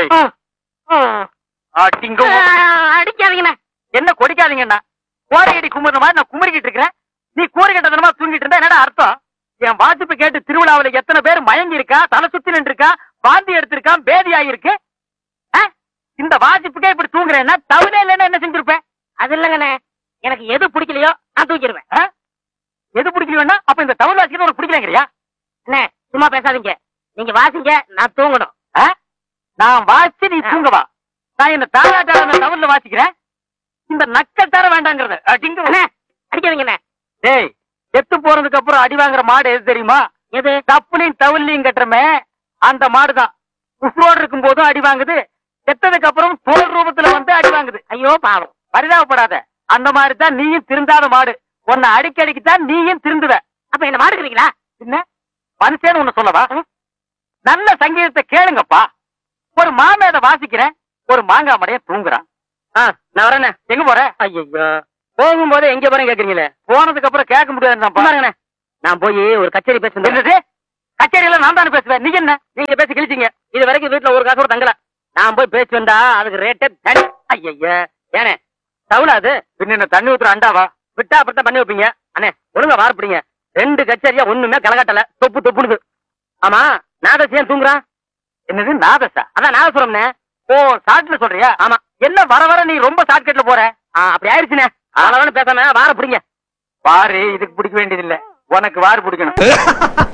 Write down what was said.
ஏய் அடிங்க அடிக்காதீங்கண்ணே என்ன கொடிக்காதீங்கண்ணா கோரை அடி குமுற மாதிரி நான் குமுறிக்கிட்டு இருக்கிறேன் நீ கூரை கட்டதனமா தூங்கிட்டு இருந்தா என்னடா அர்த்தம் என் வாசிப்பு கேட்டு திருவிழாவுல எத்தனை பேர் மயங்கி இருக்கா தலை சுத்தி நின்று இருக்கா வாந்தி எடுத்திருக்கான் பேதி ஆயிருக்கு ஆ? இந்த வாசிப்புக்கே இப்படி தூங்குறேன்னா தவிர இல்லைன்னா என்ன செஞ்சிருப்பேன் அது இல்லைங்கண்ணே எனக்கு எது பிடிக்கலையோ நான் தூக்கிடுவேன் ஆ? எது பிடிக்கலன்னா அப்ப இந்த தவறு வாசிக்கிறது ஒரு பிடிக்கலங்கிறியா அண்ணே சும்மா பேசாதீங்க நீங்க வாசிங்க நான் தூங்கணும் ஆ? நான் வாசிச்சு நீ தூங்கவா நான் இந்த தாயாட்டார அந்த தவறுல வாசிக்கிறேன் இந்த நக்கல் தர வேண்டாங்கிறது அடிங்க அண்ணே அடிக்காதீங்கண்ணே டேய் செத்து போறதுக்கு அப்புறம் அடி வாங்குற மாடு எது தெரியுமா எது தப்புலையும் தவிலையும் கட்டுறமே அந்த மாடுதான் உசுரோடு இருக்கும் போதும் அடி வாங்குது செத்ததுக்கு அப்புறம் தோல் ரூபத்துல வந்து அடி வாங்குது ஐயோ பாவம் பரிதாபப்படாத அந்த மாதிரி தான் நீயும் திருந்தாத மாடு உன்னை அடிக்கடிக்கு தான் நீயும் திருந்துவ அப்ப என்ன மாடுக்கிறீங்களா என்ன மனுஷன்னு ஒண்ணு சொல்லவா நல்ல சங்கீதத்தை கேளுங்கப்பா ஒரு மாமேத வாசிக்கிறேன் ஒரு மாங்காய் மடைய தூங்குறான் நான் வரேன் எங்க போற ஐயோ போகும்போது எங்க போறேன் கேக்குறீங்களே போனதுக்கு அப்புறம் கேட்க முடியாது நான் போய் ஒரு கச்சேரி பேசுறேன் என்னது கச்சேரியில நான் தானே பேசுவேன் நீங்க என்ன நீங்க பேசி கிழிச்சீங்க இது வரைக்கும் வீட்டுல ஒரு காசு கூட தங்கல நான் போய் பேசி வந்தா அதுக்கு ரேட்டே தனி ஐயா ஏனே தவுலாது பின்ன என்ன தண்ணி ஊத்துற அண்டாவா விட்டா அப்படித்தான் பண்ணி வைப்பீங்க அண்ணே ஒழுங்கா வார்ப்பிடிங்க ரெண்டு கச்சேரியா ஒண்ணுமே கலகட்டல தொப்பு தொப்புனுது ஆமா நாதஸ் ஏன் தூங்குறான் என்னது நாதஸா அதான் நாதசுரம்னே ஓ ஷார்ட்ல சொல்றியா ஆமா என்ன வர வர நீ ரொம்ப ஷார்ட்கட்ல போற ஆ, அப்படி ஆயிடுச்சுனே அதனால பேசாம வார பிடிங்க வாரு இதுக்கு பிடிக்க வேண்டியது இல்ல உனக்கு வாரு பிடிக்கணும்